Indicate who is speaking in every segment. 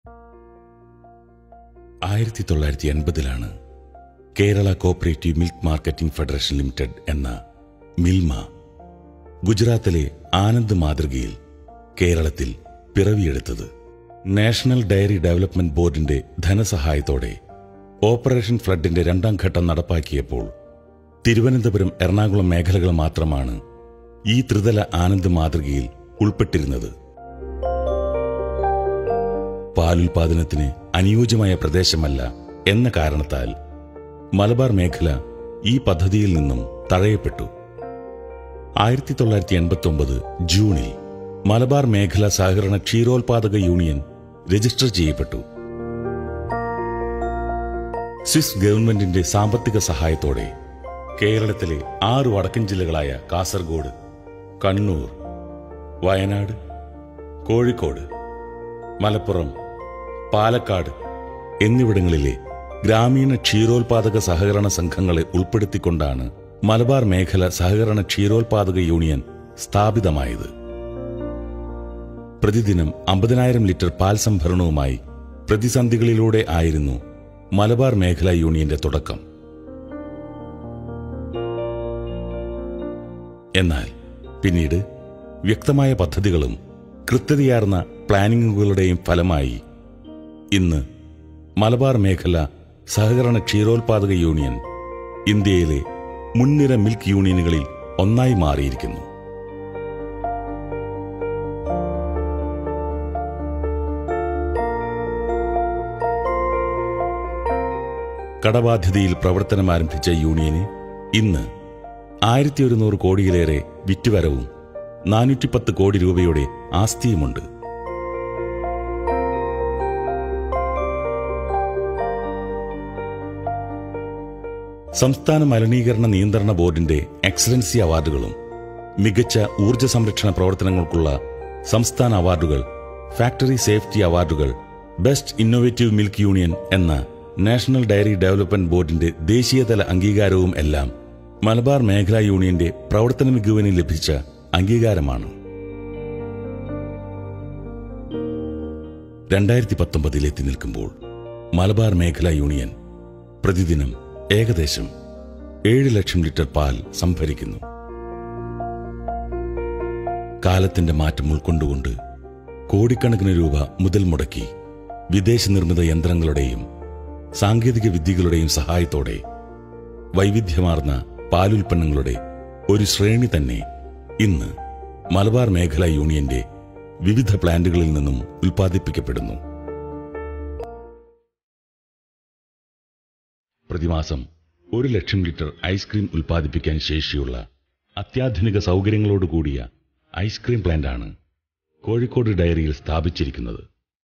Speaker 1: ആയിരത്തി തൊള്ളായിരത്തി എൺപതിലാണ് Kerala cooperative milk marketing federation limited എന്ന മിൽമ ഗുജറാത്തിലെ ആനന്ദ് മാതൃകയിൽ കേരളത്തിൽ പിറവിയെടുത്തത് നാഷണൽ ഡയറി ഡെവലപ്മെന്റ് ബോർഡിന്റെ ധനസഹായത്തോടെ ഓപ്പറേഷൻ ഫ്ലഡിന്റെ രണ്ടാം ഘട്ടം നടപ്പാക്കിയപ്പോൾ തിരുവനന്തപുരം എറണാകുളം മേഖലകൾ മാത്രമാണ് ഈ ത്രിതല ആനന്ദ് മാതൃകയിൽ ഉൾപ്പെട്ടിരുന്നത് പാലുൽപാദനത്തിന് അനുയോജ്യമായ പ്രദേശമല്ല എന്ന കാരണത്താൽ മലബാർ മേഖല ഈ പദ്ധതിയിൽ നിന്നും തഴയപ്പെട്ടു ആയിരത്തി തൊള്ളായിരത്തി എൺപത്തി ഒമ്പത് ജൂണിൽ മലബാർ മേഖല സഹകരണ ക്ഷീരോത്പാദക യൂണിയൻ രജിസ്റ്റർ ചെയ്യപ്പെട്ടു സ്വിസ് ഗവൺമെന്റിന്റെ സാമ്പത്തിക സഹായത്തോടെ കേരളത്തിലെ ആറ് വടക്കൻ ജില്ലകളായ കാസർഗോഡ് കണ്ണൂർ വയനാട് കോഴിക്കോട് മലപ്പുറം പാലക്കാട് എന്നിവിടങ്ങളിലെ ഗ്രാമീണ ക്ഷീരോത്പാദക സഹകരണ സംഘങ്ങളെ ഉൾപ്പെടുത്തിക്കൊണ്ടാണ് മലബാർ മേഖല സഹകരണ ക്ഷീരോത്പാദക യൂണിയൻ സ്ഥാപിതമായത് പ്രതിദിനം അമ്പതിനായിരം ലിറ്റർ പാൽ സംഭരണവുമായി പ്രതിസന്ധികളിലൂടെ ആയിരുന്നു മലബാർ മേഖല യൂണിയന്റെ തുടക്കം എന്നാൽ പിന്നീട് വ്യക്തമായ പദ്ധതികളും കൃത്യതയാർന്ന പ്ലാനിങ്ങുകളുടെയും ഫലമായി ഇന്ന് മലബാർ മേഖല സഹകരണ ക്ഷീരോത്പാദക യൂണിയൻ ഇന്ത്യയിലെ മുൻനിര മിൽക്ക് യൂണിയനുകളിൽ ഒന്നായി മാറിയിരിക്കുന്നു കടബാധ്യതയിൽ പ്രവർത്തനം ആരംഭിച്ച യൂണിയന് ഇന്ന് ആയിരത്തി ഒരുന്നൂറ് കോടിയിലേറെ വിറ്റുവരവും നാനൂറ്റിപ്പത്ത് കോടി രൂപയുടെ ആസ്തിയുമുണ്ട് സംസ്ഥാന മലിനീകരണ നിയന്ത്രണ ബോർഡിന്റെ എക്സലൻസി അവാർഡുകളും മികച്ച ഊർജ്ജ സംരക്ഷണ പ്രവർത്തനങ്ങൾക്കുള്ള സംസ്ഥാന അവാർഡുകൾ ഫാക്ടറി സേഫ്റ്റി അവാർഡുകൾ ബെസ്റ്റ് ഇന്നോവേറ്റീവ് മിൽക്ക് യൂണിയൻ എന്ന നാഷണൽ ഡയറി ഡെവലപ്മെന്റ് ബോർഡിന്റെ ദേശീയതല അംഗീകാരവും എല്ലാം മലബാർ മേഖലാ യൂണിയന്റെ പ്രവർത്തന മികവിന് ലഭിച്ച അംഗീകാരമാണ് രണ്ടായിരത്തി പത്തൊമ്പതിൽ എത്തി നിൽക്കുമ്പോൾ മലബാർ മേഖലാ യൂണിയൻ പ്രതിദിനം ഏകദേശം ഏഴ് ലക്ഷം ലിറ്റർ പാൽ സംഭരിക്കുന്നു കാലത്തിന്റെ മാറ്റം ഉൾക്കൊണ്ടുകൊണ്ട് കോടിക്കണക്കിന് രൂപ മുതൽ മുടക്കി വിദേശ നിർമ്മിത യന്ത്രങ്ങളുടെയും സാങ്കേതിക വിദ്യകളുടെയും സഹായത്തോടെ വൈവിധ്യമാർന്ന പാലുൽപ്പന്നങ്ങളുടെ ഒരു ശ്രേണി തന്നെ ഇന്ന് മലബാർ മേഖലാ യൂണിയന്റെ വിവിധ പ്ലാന്റുകളിൽ നിന്നും ഉൽപ്പാദിപ്പിക്കപ്പെടുന്നു പ്രതിമാസം ഒരു ലക്ഷം ലിറ്റർ ഐസ്ക്രീം ഉൽപ്പാദിപ്പിക്കാൻ ശേഷിയുള്ള അത്യാധുനിക സൗകര്യങ്ങളോടുകൂടിയ ഐസ്ക്രീം പ്ലാന്റാണ് കോഴിക്കോട് ഡയറിയിൽ സ്ഥാപിച്ചിരിക്കുന്നത്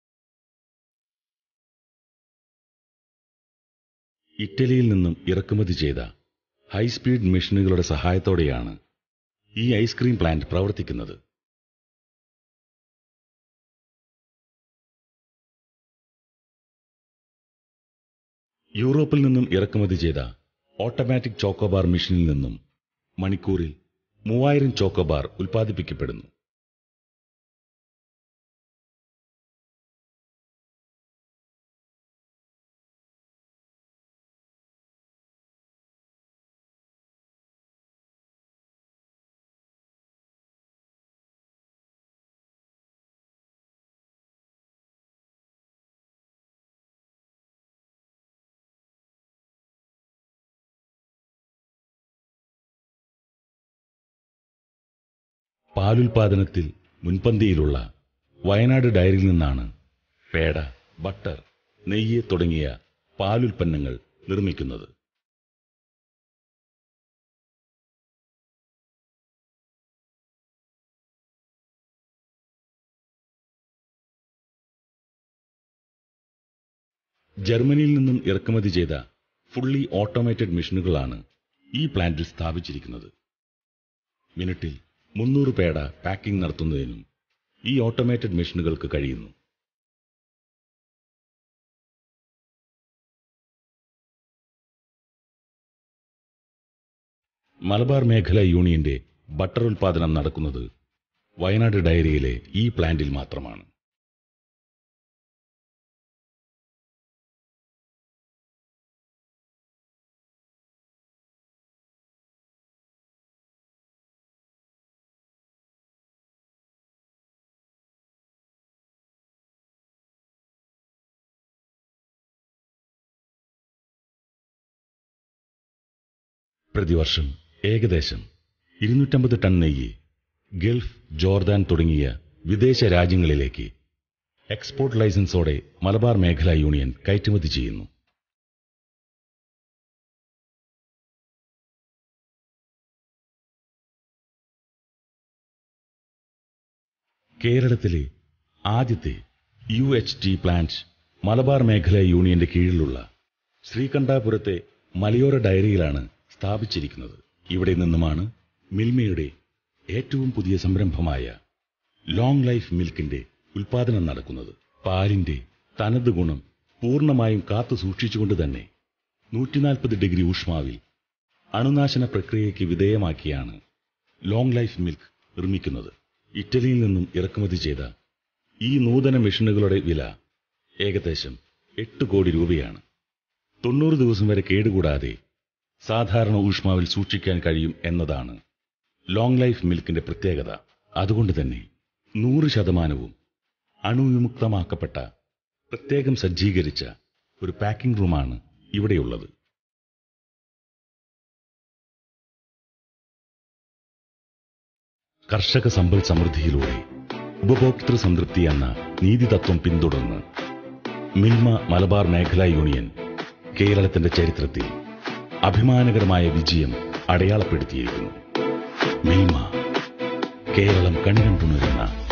Speaker 1: ഇറ്റലിയിൽ നിന്നും ഇറക്കുമതി ചെയ്ത ഹൈസ്പീഡ് മെഷീനുകളുടെ സഹായത്തോടെയാണ് ഈ ഐസ്ക്രീം പ്ലാന്റ് പ്രവർത്തിക്കുന്നത് യൂറോപ്പിൽ നിന്നും ഇറക്കുമതി ചെയ്ത ഓട്ടോമാറ്റിക് ചോക്കോബാർ മെഷീനിൽ നിന്നും മണിക്കൂറിൽ മൂവായിരം ചോക്കോബാർ ഉൽപ്പാദിപ്പിക്കപ്പെടുന്നു പാലുൽപാദനത്തിൽ മുൻപന്തിയിലുള്ള വയനാട് ഡയറിയിൽ നിന്നാണ് പേട ബട്ടർ നെയ്യ് തുടങ്ങിയ പാലുൽപ്പന്നങ്ങൾ നിർമ്മിക്കുന്നത് ജർമ്മനിയിൽ നിന്നും ഇറക്കുമതി ചെയ്ത ഫുള്ളി ഓട്ടോമേറ്റഡ് മെഷീനുകളാണ് ഈ പ്ലാന്റിൽ സ്ഥാപിച്ചിരിക്കുന്നത് മിനിറ്റിൽ മുന്നൂറ് പേട പാക്കിംഗ് നടത്തുന്നതിനും ഈ ഓട്ടോമേറ്റഡ് മെഷീനുകൾക്ക് കഴിയുന്നു മലബാർ മേഖല യൂണിയന്റെ ബട്ടർ ഉൽപാദനം നടക്കുന്നത് വയനാട് ഡയറിയിലെ ഈ പ്ലാന്റിൽ മാത്രമാണ് പ്രതിവർഷം ഏകദേശം ഇരുന്നൂറ്റമ്പത് ടൺ നെയ്യ് ഗൾഫ് ജോർദാൻ തുടങ്ങിയ വിദേശ രാജ്യങ്ങളിലേക്ക് എക്സ്പോർട്ട് ലൈസൻസോടെ മലബാർ മേഖലാ യൂണിയൻ കയറ്റുമതി ചെയ്യുന്നു കേരളത്തിലെ ആദ്യത്തെ U H T plant Malabar മേഖലാ യൂണിയന്റെ കീഴിലുള്ള ശ്രീകണ്ഠാപുരത്തെ മലയോര ഡയറിയിലാണ് സ്ഥാപിച്ചിരിക്കുന്നത് ഇവിടെ നിന്നുമാണ് മിൽമയുടെ ഏറ്റവും പുതിയ സംരംഭമായ ലോങ് ലൈഫ് മിൽക്കിന്റെ ഉൽപാദനം നടക്കുന്നത് പാലിന്റെ തനത് ഗുണം പൂർണ്ണമായും കാത്തു സൂക്ഷിച്ചുകൊണ്ട് തന്നെ നൂറ്റിനാൽപ്പത് ഡിഗ്രി ഊഷ്മാവിൽ അണുനാശന പ്രക്രിയയ്ക്ക് വിധേയമാക്കിയാണ് ലോങ് ലൈഫ് മിൽക്ക് നിർമ്മിക്കുന്നത് ഇറ്റലിയിൽ നിന്നും ഇറക്കുമതി ചെയ്ത ഈ നൂതന മെഷീനുകളുടെ വില ഏകദേശം എട്ട് കോടി രൂപയാണ് തൊണ്ണൂറ് ദിവസം വരെ കേടുകൂടാതെ സാധാരണ ഊഷ്മാവിൽ സൂക്ഷിക്കാൻ കഴിയും എന്നതാണ് ലോങ് ലൈഫ് മിൽക്കിന്റെ പ്രത്യേകത അതുകൊണ്ട് തന്നെ നൂറ് ശതമാനവും അണുവിമുക്തമാക്കപ്പെട്ട പ്രത്യേകം സജ്ജീകരിച്ച ഒരു പാക്കിംഗ് റൂമാണ് ഇവിടെയുള്ളത് കർഷക സമ്പൽ സമൃദ്ധിയിലൂടെ ഉപഭോക്തൃ സംതൃപ്തി എന്ന നീതിതത്വം പിന്തുടർന്ന് മിൽമ മലബാർ മേഖലാ യൂണിയൻ കേരളത്തിന്റെ ചരിത്രത്തിൽ അഭിമാനകരമായ വിജയം അടയാളപ്പെടുത്തിയിരിക്കുന്നു മിൽമ കേരളം കണികണ്ടുണരുന്ന